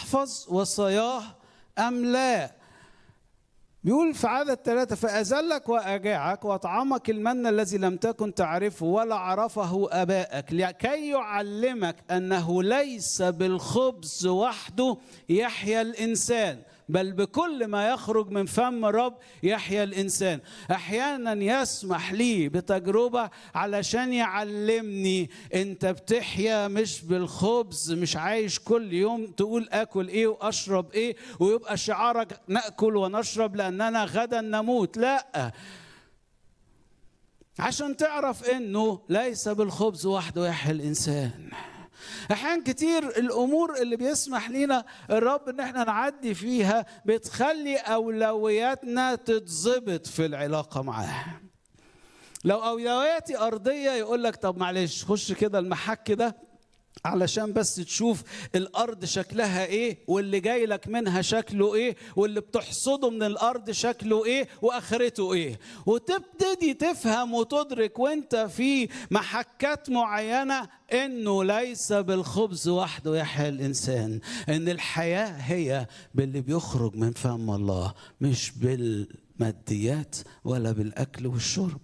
تحفظ وصاياه أم لا بيقول في عدد ثلاثة فأزلك وأجاعك وأطعمك المن الذي لم تكن تعرفه ولا عرفه آبائك لكي يعلمك أنه ليس بالخبز وحده يحيا الإنسان بل بكل ما يخرج من فم الرب يحيا الانسان احيانا يسمح لي بتجربه علشان يعلمني انت بتحيا مش بالخبز مش عايش كل يوم تقول اكل ايه واشرب ايه ويبقى شعارك ناكل ونشرب لاننا غدا نموت لا عشان تعرف انه ليس بالخبز وحده يحيا الانسان احيان كتير الامور اللي بيسمح لينا الرب ان احنا نعدي فيها بتخلي اولوياتنا تتظبط في العلاقه معاه لو اولوياتي ارضيه يقول لك طب معلش خش كده المحك ده علشان بس تشوف الارض شكلها ايه واللي جاي لك منها شكله ايه واللي بتحصده من الارض شكله ايه واخرته ايه وتبتدي تفهم وتدرك وانت في محكات معينه انه ليس بالخبز وحده يحيا الانسان ان الحياه هي باللي بيخرج من فم الله مش بالماديات ولا بالاكل والشرب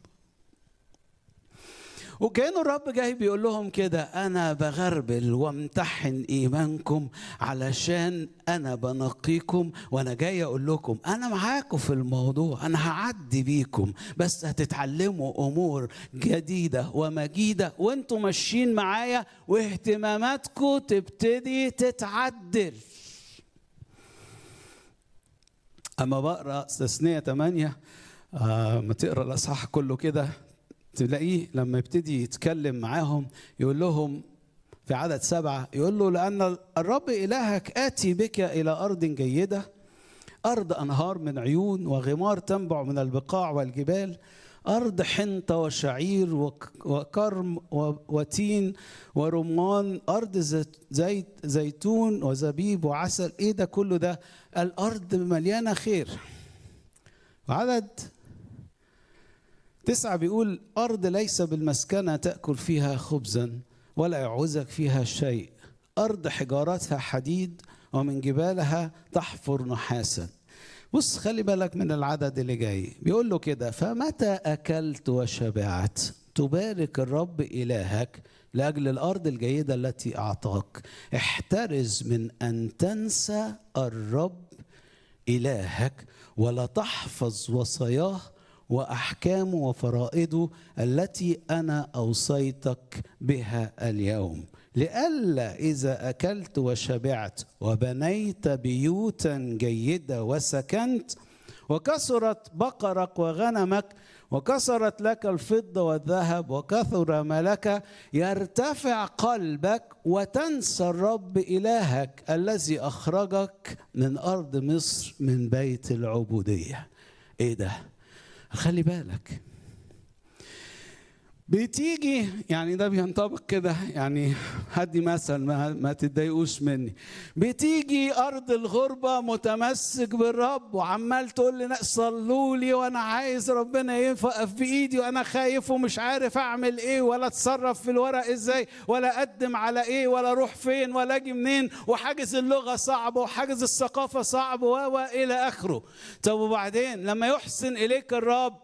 وكانه الرب جاي بيقول لهم كده انا بغربل وامتحن ايمانكم علشان انا بنقيكم وانا جاي اقول لكم انا معاكم في الموضوع انا هعدي بيكم بس هتتعلموا امور جديده ومجيده وانتم ماشيين معايا واهتماماتكم تبتدي تتعدل اما بقرا استثنيه 8 آه ما تقرا الاصحاح كله كده تلاقيه لما يبتدي يتكلم معاهم يقول لهم في عدد سبعة يقول له لأن الرب إلهك آتي بك إلى أرض جيدة أرض أنهار من عيون وغمار تنبع من البقاع والجبال أرض حنطة وشعير وكرم وتين ورمان أرض زيت زيتون وزبيب وعسل إيه ده كله ده الأرض مليانة خير وعدد تسعة بيقول أرض ليس بالمسكنة تأكل فيها خبزا ولا يعوزك فيها شيء أرض حجاراتها حديد ومن جبالها تحفر نحاسا بص خلي بالك من العدد اللي جاي بيقول له كده فمتى أكلت وشبعت تبارك الرب إلهك لأجل الأرض الجيدة التي أعطاك احترز من أن تنسى الرب إلهك ولا تحفظ وصاياه واحكامه وفرائضه التي انا اوصيتك بها اليوم لئلا اذا اكلت وشبعت وبنيت بيوتا جيده وسكنت وكثرت بقرك وغنمك وكثرت لك الفضه والذهب وكثر ملك يرتفع قلبك وتنسى الرب الهك الذي اخرجك من ارض مصر من بيت العبوديه ايه ده خلي بالك بتيجي يعني ده بينطبق كده يعني هدي مثل ما, ما تتضايقوش مني بتيجي ارض الغربه متمسك بالرب وعمال تقول لي صلوا لي وانا عايز ربنا ينفق في ايدي وانا خايف ومش عارف اعمل ايه ولا اتصرف في الورق ازاي ولا اقدم على ايه ولا اروح فين ولا اجي منين وحاجز اللغه صعب وحاجز الثقافه صعب والى اخره طب وبعدين لما يحسن اليك الرب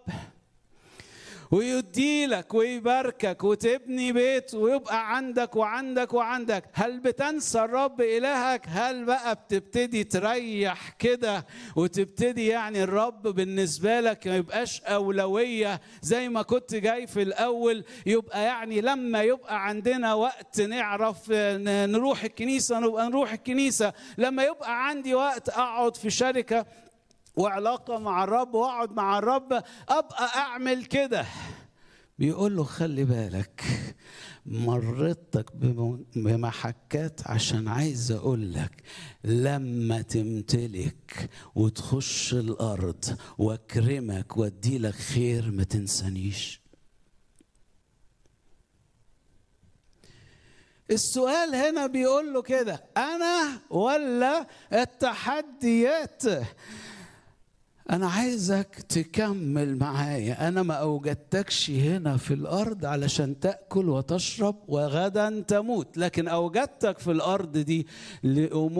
ويديلك ويباركك وتبني بيت ويبقى عندك وعندك وعندك هل بتنسى الرب إلهك هل بقى بتبتدي تريح كده وتبتدي يعني الرب بالنسبة لك ما يبقاش أولوية زي ما كنت جاي في الأول يبقى يعني لما يبقى عندنا وقت نعرف نروح الكنيسة نبقى نروح الكنيسة لما يبقى عندي وقت أقعد في شركة وعلاقة مع الرب واقعد مع الرب ابقى اعمل كده بيقول له خلي بالك مرتك بمحكات عشان عايز اقول لك لما تمتلك وتخش الارض واكرمك وادي لك خير ما تنسانيش السؤال هنا بيقول له كده انا ولا التحديات أنا عايزك تكمل معايا أنا ما أوجدتكش هنا في الأرض علشان تأكل وتشرب وغدا تموت لكن أوجدتك في الأرض دي لأمور